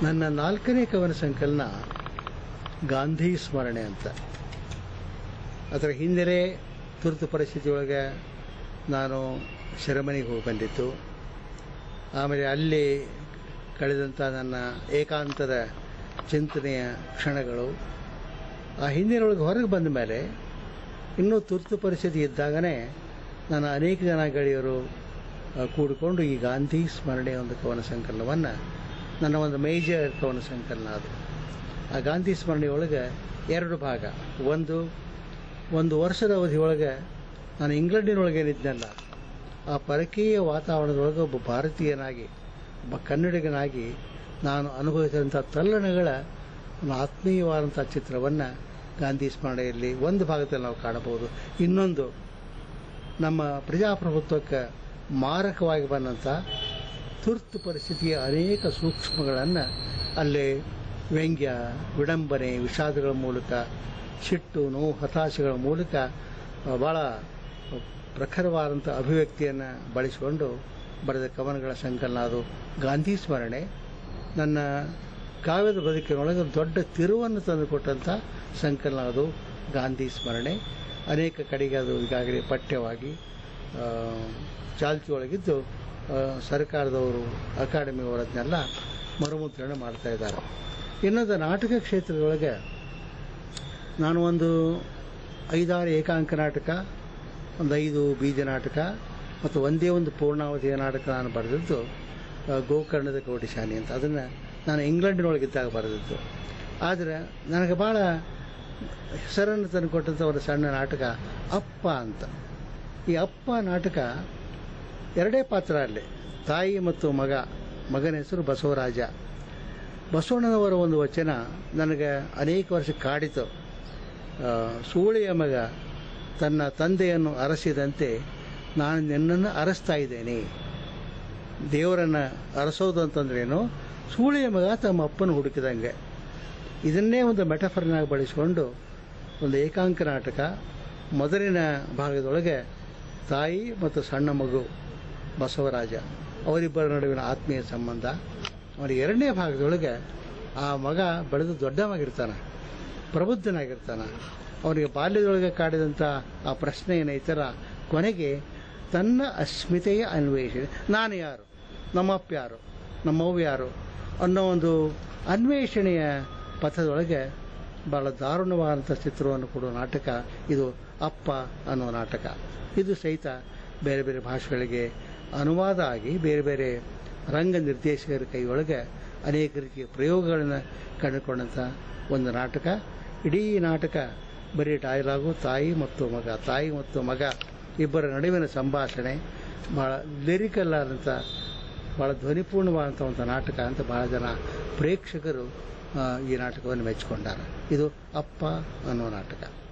ನನ್ನ ನಾಲ್ಕನೇ ಕವನ ಸಂಕಲನ ಗಾಂಧಿ ಸ್ಮರಣೆ ಅಂತ ಅದರ ಹಿಂದೆ ತುರ್ತು ಪರಿಸ್ಥಿತಿಯೊಳಗೆ ನಾನು ಸೆರೆಮನೆಗೆ ಹೋಗಿ ಬಂದಿತ್ತು ಆಮೇಲೆ ಅಲ್ಲಿ ಕಳೆದಂಥ ನನ್ನ ಏಕಾಂತದ ಚಿಂತನೆಯ ಕ್ಷಣಗಳು ಆ ಹಿಂದಿನೊಳಗೆ ಹೊರಗೆ ಬಂದ ಮೇಲೆ ಇನ್ನೂ ತುರ್ತು ಪರಿಸ್ಥಿತಿ ಇದ್ದಾಗನೇ ನನ್ನ ಅನೇಕ ಜನ ಗೆಳೆಯರು ಆ, ಕೂಡಿಕೊಂಡು ಈ ಗಾಂಧಿ ಸ್ಮರಣೆ ಒಂದು ಕವನ ಸಂಕಲನವನ್ನು ನನ್ನ ಒಂದು ಮೇಜರ್ ಕವನ ಸಂಕಲನ ಅದು ಆ ಗಾಂಧಿ ಸ್ಮರಣೆಯೊಳಗೆ ಎರಡು ಭಾಗ ಒಂದು ಒಂದು ವರ್ಷದ ಅವಧಿಯೊಳಗೆ ನಾನು ಇಂಗ್ಲೆಂಡಿನೊಳಗೆ ಏನಿದ್ನಲ್ಲ ಆ ಪರಕೀಯ ವಾತಾವರಣದೊಳಗೆ ಒಬ್ಬ ಭಾರತೀಯನಾಗಿ ಒಬ್ಬ ಕನ್ನಡಿಗನಾಗಿ ನಾನು ಅನುಭವಿಸಿದಂಥ ತಲ್ಲಣಗಳ ಒಂದು ಆತ್ಮೀಯವಾದಂಥ ಚಿತ್ರವನ್ನು ಗಾಂಧಿ ಸ್ಮರಣೆಯಲ್ಲಿ ಒಂದು ಭಾಗದಲ್ಲಿ ನಾವು ಕಾಣಬಹುದು ಇನ್ನೊಂದು ನಮ್ಮ ಪ್ರಜಾಪ್ರಭುತ್ವಕ್ಕೆ ಮಾರಕವಾಗಿ ಬಂದಂಥ ತುರ್ತು ಪರಿಸ್ಥಿತಿಯ ಅನೇಕ ಸೂಕ್ಷ್ಮಗಳನ್ನು ಅಲ್ಲೇ ವ್ಯಂಗ್ಯ ವಿಡಂಬನೆ ವಿಷಾದಗಳ ಮೂಲಕ ಸಿಟ್ಟು ನೋವು ಹತಾಶೆಗಳ ಮೂಲಕ ಆ, ಭಾಳ ಪ್ರಖರವಾದಂಥ ಅಭಿವ್ಯಕ್ತಿಯನ್ನು ಬಳಸಿಕೊಂಡು ಬರೆದ ಕವನಗಳ ಸಂಕಲನ ಅದು ಗಾಂಧಿ ಸ್ಮರಣೆ ನನ್ನ ಕಾವ್ಯದ ಬದುಕಿನೊಳಗೆ ದೊಡ್ಡ ತಿರುವನ್ನು ತಂದುಕೊಟ್ಟಂಥ ಸಂಕಲನ ಅದು ಗಾಂಧಿ ಸ್ಮರಣೆ ಅನೇಕ ಕಡೆಗೆ ಅದು ಈಗಾಗಲೇ ಪಠ್ಯವಾಗಿ ಆ, ಚಾಲ್ತಿಯೊಳಗಿದ್ದು ಆ, ಸರ್ಕಾರದವರು ಅಕಾಡೆಮಿಯವರು ಅದನ್ನೆಲ್ಲ ಮರುಮುದ್ರಣೆ ಮಾಡ್ತಾ ಇದ್ದಾರೆ ಇನ್ನೊಂದು ನಾಟಕ ಕ್ಷೇತ್ರದೊಳಗೆ ನಾನು ಒಂದು ಐದಾರು ಏಕಾಂಕ ನಾಟಕ ಒಂದು ಐದು ಬೀಜ ನಾಟಕ ಮತ್ತು ಒಂದೇ ಒಂದು ಪೂರ್ಣಾವಧಿಯ ನಾಟಕ ನಾನು ಬರೆದದ್ದು ಆ, ಗೋಕರ್ಣದ ಕೋಟಿಶಾನಿ ಅಂತ ಅದನ್ನು ನಾನು ಇಂಗ್ಲೆಂಡಿನೊಳಗಿದ್ದಾಗ ಬರೆದದ್ದು ಆದರೆ ನನಗೆ ಭಾಳ ಹೆಸರನ್ನು ತಂದುಕೊಟ್ಟಂಥ ಒಂದು ಸಣ್ಣ ನಾಟಕ ಅಪ್ಪ ಅಂತ ಈ ಅಪ್ಪ ನಾಟಕ ಎರಡೇ ಪಾತ್ರ ಅಲ್ಲಿ ತಾಯಿ ಮತ್ತು ಮಗ ಮಗನ ಹೆಸರು ಬಸವರಾಜ ಬಸವಣ್ಣನವರ ಒಂದು ವಚನ ನನಗೆ ಅನೇಕ ವರ್ಷ ಕಾಡಿತು ಆ, ಸೂಳೆಯ ಮಗ ತನ್ನ ತಂದೆಯನ್ನು ಅರಸಿದಂತೆ ನಾನು ನಿನ್ನನ್ನು ಅರಸ್ತಾ ಇದ್ದೇನೆ ದೇವರನ್ನು ಅರಸೋದು ಅಂತಂದ್ರೇನು ಸೂಳೆಯ ಮಗ ತಮ್ಮ ಅಪ್ಪನ ಹುಡುಕಿದಂಗೆ ಇದನ್ನೇ ಒಂದು ಮೆಟಫರ್ನಾಗಿ ಬಳಸಿಕೊಂಡು ಒಂದು ಏಕಾಂಕ ನಾಟಕ ಮೊದಲಿನ ಭಾಗದೊಳಗೆ ತಾಯಿ ಮತ್ತು ಸಣ್ಣ ಮಗು ಬಸವರಾಜ ಅವರಿಬ್ಬರ ನಡುವಿನ ಆತ್ಮೀಯ ಸಂಬಂಧ ಅವನ ಎರಡನೇ ಭಾಗದೊಳಗೆ ಆ ಮಗ ಬೆಳೆದು ದೊಡ್ಡವಾಗಿರ್ತಾನೆ ಪ್ರಬುದ್ಧನಾಗಿರ್ತಾನೆ ಅವನಿಗೆ ಬಾಲ್ಯದೊಳಗೆ ಕಾಡಿದಂಥ ಆ ಪ್ರಶ್ನೆ ಏನೈತಲ್ಲ ಕೊನೆಗೆ ತನ್ನ ಅಸ್ಮಿತೆಯ ಅನ್ವೇಷಣೆ ನಾನು ಯಾರು ನಮ್ಮಪ್ಪ ಯಾರು ನಮ್ಮವ್ವ ಯಾರು ಅನ್ನೋ ಒಂದು ಅನ್ವೇಷಣೆಯ ಪಥದೊಳಗೆ ಭಾಳ ದಾರುಣವಾದಂಥ ಚಿತ್ರವನ್ನು ಕೊಡುವ ನಾಟಕ ಇದು ಅಪ್ಪ ಅನ್ನೋ ನಾಟಕ ಇದು ಸಹಿತ ಬೇರೆ ಬೇರೆ ಭಾಷೆಗಳಿಗೆ ಅನುವಾದ ಆಗಿ ಬೇರೆ ಬೇರೆ ರಂಗ ನಿರ್ದೇಶಕರ ಕೈಯೊಳಗೆ ಅನೇಕ ರೀತಿಯ ಪ್ರಯೋಗಗಳನ್ನು ಕಂಡುಕೊಂಡಂಥ ಒಂದು ನಾಟಕ ಇಡೀ ನಾಟಕ ಬರೀ ಡೈಲಾಗು ತಾಯಿ ಮತ್ತು ಮಗ ತಾಯಿ ಮತ್ತು ಮಗ ಇಬ್ಬರ ನಡುವಿನ ಸಂಭಾಷಣೆ ಭಾಳ ಲಿರಿಕಲ್ ಆದಂಥ ಭಾಳ ಧ್ವನಿಪೂರ್ಣವಾದಂಥ ಒಂದು ನಾಟಕ ಅಂತ ಭಾಳ ಜನ ಪ್ರೇಕ್ಷಕರು ಆ, ಈ ನಾಟಕವನ್ನು ಮೆಚ್ಚಿಕೊಂಡಾರೆ ಇದು ಅಪ್ಪ ಅನ್ನೋ ನಾಟಕ